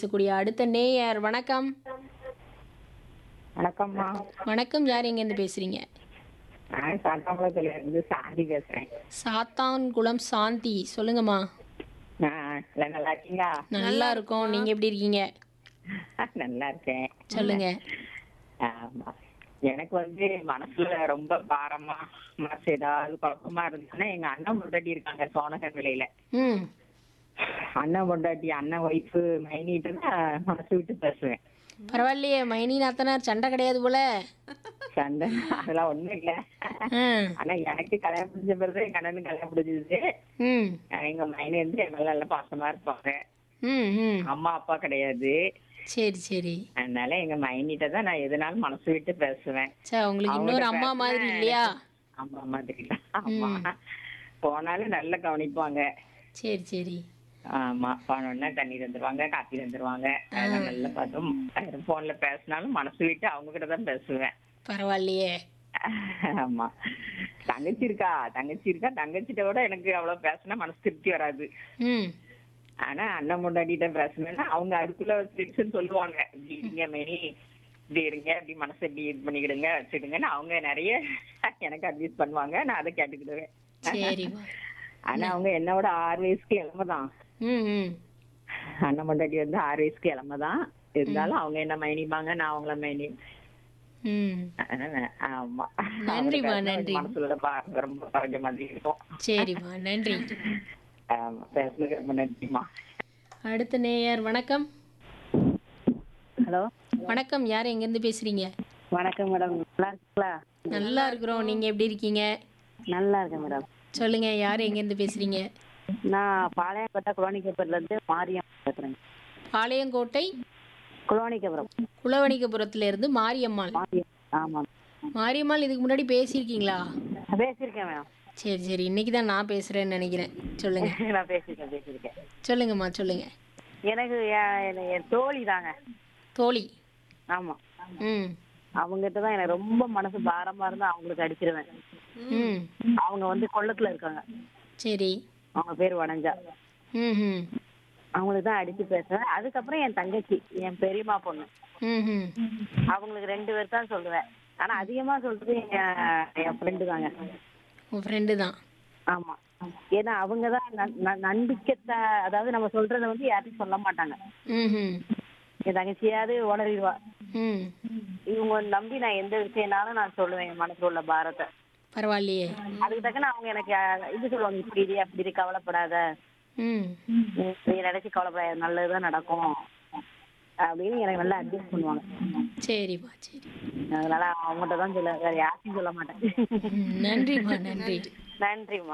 பேசக்கூடிய அடுத்த நேயர் வணக்கம் வணக்கம்மா வணக்கம் யார் எங்கேருந்து பேசுறீங்க நான் சாத்தாங்குளத்துல இருந்து சாந்தி பேசுறேன் சாத்தான்குளம் சாந்தி சொல்லுங்கம்மா நான் இல்ல, நல்லா இருக்கீங்களா நல்லா இருக்கோம் நீங்க எப்படி இருக்கீங்க நல்லா இருக்கேன் சொல்லுங்க ஆமா எனக்கு வந்து மனசுல ரொம்ப பாரமா மனசு ஏதாவது குழப்பமா இருந்துச்சுன்னா எங்க அண்ணன் பொண்டாட்டி இருக்காங்க சோனகர் விலையில ம் அண்ணன் பொண்டாட்டி அண்ணன் ஒய்ஃபு மைனிட்டு தான் மனசு விட்டு பேசுவேன் பரவாயில்லையே மைனி நாத்தனார் சண்டை கிடையாது போல சண்டை அதெல்லாம் ஒண்ணும் இல்ல ஆ, ஆனா எனக்கு கல்யாணம் முடிஞ்ச பிறகு எங்க அண்ணனுக்கு கல்யாணம் முடிஞ்சது ம் எங்க மைனி வந்து எங்க மேல நல்லா பாசமா இருப்பாங்க ம் ம் அம்மா அப்பா கிடையாது சரி சரி அதனால எங்க மைனிட்ட தான் நான் எதுனாலும் மனசு விட்டு பேசுவேன் சே உங்களுக்கு இன்னொரு அவங்கள்ட்ட அம்மா மாதிரி பேசினா இல்லையா அம்மா மாதிரி தான். ஆமா போனாலும் நல்லா கவனிப்பாங்க சரி சரி ஆமா போனோடனே தண்ணி தந்துருவாங்க காப்பி தந்துருவாங்க அதெல்லாம் நல்லா பார்த்தும் போன்ல பேசினாலும் மனசு விட்டு அவங்க கிட்ட தான் பேசுவேன் பரவாயில்லையே ஆமா தங்கச்சி இருக்கா தங்கச்சி இருக்கா தங்கச்சிட்ட விட எனக்கு அவ்வளவு பேசினா மனசு திருப்தி வராது ம் ஆனா அண்ணன் முன்னாடிட்ட பேசணும்னா அவங்க அதுக்குள்ள டிப்ஸ் சொல்லுவாங்க இப்படி இருங்க மேனி இப்படி இருங்க இப்படி மனசை இப்படி இது பண்ணிக்கிடுங்க வச்சுடுங்கன்னு அவங்க நிறைய எனக்கு அட்வைஸ் பண்ணுவாங்க நான் அதை கேட்டுக்கிடுவேன் சரிம்மா ஆனா அவங்க என்னோட ஆறு வயசுக்கு இளமை தான் ம் ம் அண்ணன் முன்னாடி வந்து ஆறு வயசுக்கு இளமை தான் இருந்தாலும் அவங்க என்ன மைனிப்பாங்க நான் அவங்கள மைனி ம் ஆமா நன்றிம்மா, அவங்களுக்கு நன்றி. மனசுல பாருங்க ரொம்ப பறஞ்ச மாதிரி இருக்கும் சரிம்மா நன்றி ஆமா பேசுனதுக்கு ரொம்ப நன்றிம்மா அடுத்த நேயர் வணக்கம் ஹலோ வணக்கம் யார் எங்கேருந்து பேசுறீங்க வணக்கம் மேடம் நல்லா இருக்கீங்களா நல்லா இருக்கிறோம் நீங்க எப்படி இருக்கீங்க நல்லா இருக்கேன் மேடம் சொல்லுங்க யார் எங்கேருந்து பேசுறீங்க நான் பாளையங்கோட்டை குளோனிக்கப்புறத்துல இருந்து மாரியம் பேசுறேன் பாளையங்கோட்டை குளோனிக்கப்புறம் குளவணிகபுரத்துல இருந்து மாரியம்மாள் மாரியம் ஆமாம் மாரியம்மாள் இதுக்கு முன்னாடி பேசியிருக்கீங்களா பேசியிருக்கேன் மேடம் சரி சரி இன்னைக்கு தான் நான் பேசுறேன்னு நினைக்கிறேன் சொல்லுங்க நான் பேசியிருக்கேன் பேசியிருக்கேன் சொல்லுங்கம்மா சொல்லுங்க எனக்கு என் என் என் தோழி தாங்க தோழி ஆமா ம் அவங்ககிட்ட தான் எனக்கு ரொம்ப மனசு பாரமா இருந்தா அவங்களுக்கு அடிச்சிருவேன் ம் அவங்க வந்து கொள்ளத்துல இருக்காங்க சரி அவங்க பேர் வனஞ்சா ம் ம் அவங்களுக்கு தான் அடிச்சு பேசுவேன் அதுக்கப்புறம் என் தங்கச்சி என் பெரியம்மா பொண்ணு ம் ம் அவங்களுக்கு ரெண்டு பேர் தான் சொல்லுவேன் ஆனா அதிகமா சொல்றது என் என் ஃப்ரெண்டு தாங்க உன் ஃப்ரெண்டு தான் ஆமா ஏன்னா அவங்க தான் நம்பிக்கை அதாவது நம்ம சொல்றத வந்து யார்ட்டையும் சொல்ல மாட்டாங்க ம் ம் என் தங்கச்சியாவது உணரிடுவா ம் இவங்க நம்பி நான் எந்த விஷயம்னாலும் நான் சொல்லுவேன் என் மனசுல உள்ள பாரத்தை பரவாயில்லையே அதுக்கு தக்கன அவங்க எனக்கு அஹ், இது சொல்லுவாங்க இப்படி இரு அப்படி இரு கவலைப்படாத ம் நீ- நீ நினைச்சு கவலைப்படாத நல்லதுதான் நடக்கும் அப்படின்னு எனக்கு நல்லா அட்வைஸ் பண்ணுவாங்க சரிம்மா சரி அதனால அவங்ககிட்ட தான் சொல்ல வேற யார்ட்டையும் சொல்ல மாட்டேன் ம், நன்றிம்மா நன்றி நன்றிம்மா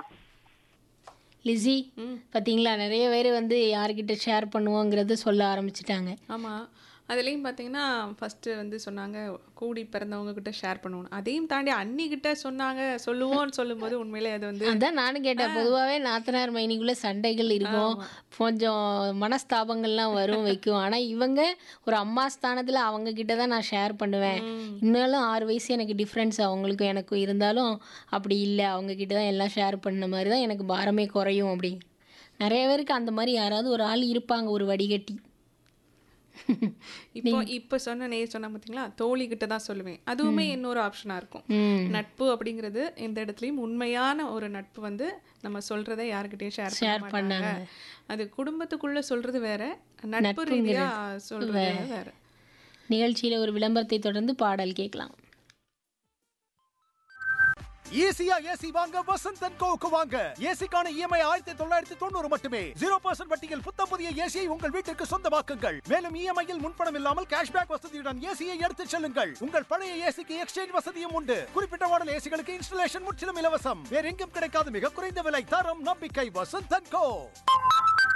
லிஸி பாத்தீங்களா நிறைய பேர் வந்து யார்கிட்ட ஷேர் பண்ணுவோங்கிறது சொல்ல ஆரம்பிச்சிட்டாங்க ஆமாம் அதுலேயும் பார்த்தீங்கன்னா ஃபஸ்ட்டு வந்து சொன்னாங்க கூடி பிறந்தவங்க கிட்ட ஷேர் பண்ணுவோம் அதையும் தாண்டி அண்ணி கிட்ட சொன்னாங்க சொல்லுவோம்னு சொல்லும்போது உண்மையிலே அது வந்து அதான் நானும் கேட்டேன் பொதுவாகவே நாத்தனார் மைனிக்குள்ள சண்டைகள் இருக்கும் கொஞ்சம் மனஸ்தாபங்கள்லாம் வரும் வைக்கும் ஆனா இவங்க ஒரு அம்மா ஸ்தானத்துல அவங்க கிட்ட தான் நான் ஷேர் பண்ணுவேன் இன்னும் ஆறு வயசு எனக்கு டிஃப்ரென்ஸ் அவங்களுக்கும் எனக்கும் இருந்தாலும் அப்படி இல்லை அவங்க கிட்ட தான் எல்லாம் ஷேர் பண்ண மாதிரி தான் எனக்கு பாரமே குறையும் அப்படி நிறைய பேருக்கு அந்த மாதிரி யாராவது ஒரு ஆள் இருப்பாங்க ஒரு வடிகட்டி இப்போ இப்போ சொன்ன நே சொன்ன பார்த்தீங்களா தோழி கிட்ட தான் சொல்லுவேன் அதுவுமே இன்னொரு ஆப்ஷனாக இருக்கும் ம் நட்பு அப்படிங்கிறது எந்த இடத்துலையும் உண்மையான ஒரு நட்பு வந்து நம்ம சொல்றதை யாருக்கிட்டையும் ஷேர் Share பண்ண மாட்டாங்க அது குடும்பத்துக்குள்ள சொல்றது வேற நட்பு ரீதியா சொல்றது வேற நிகழ்ச்சியில ஒரு விளம்பரத்தை தொடர்ந்து பாடல் கேட்கலாம் ஈஸியா ஏசி வாங்க வசந்த் அண்ட் கோவுக்கு வாங்க ஏசிக்கான இஎம்ஐ ஆயிரத்தி தொள்ளாயிரத்தி தொண்ணூறு மட்டுமே ஜீரோ பர்சன்ட் வட்டியில் புத்தம் புதிய ஏசியை உங்கள் வீட்டிற்கு சொந்தமாக்குங்கள் மேலும் இஎம்ஐயில் முன்பணம் இல்லாமல் கேஷ்பேக் வசதியுடன் ஏசியை எடுத்துச் செல்லுங்கள் உங்கள் பழைய ஏசிக்கு எக்ஸ்சேஞ்ச் வசதியும் உண்டு குறிப்பிட்ட மாடல் ஏசிகளுக்கு இன்ஸ்டலேஷன் முற்றிலும் இலவசம் வேற எங்கும் கிடைக்காத மிக குறைந்த விலை தரம் நம்பிக்கை வசந்த் அண்ட் கோ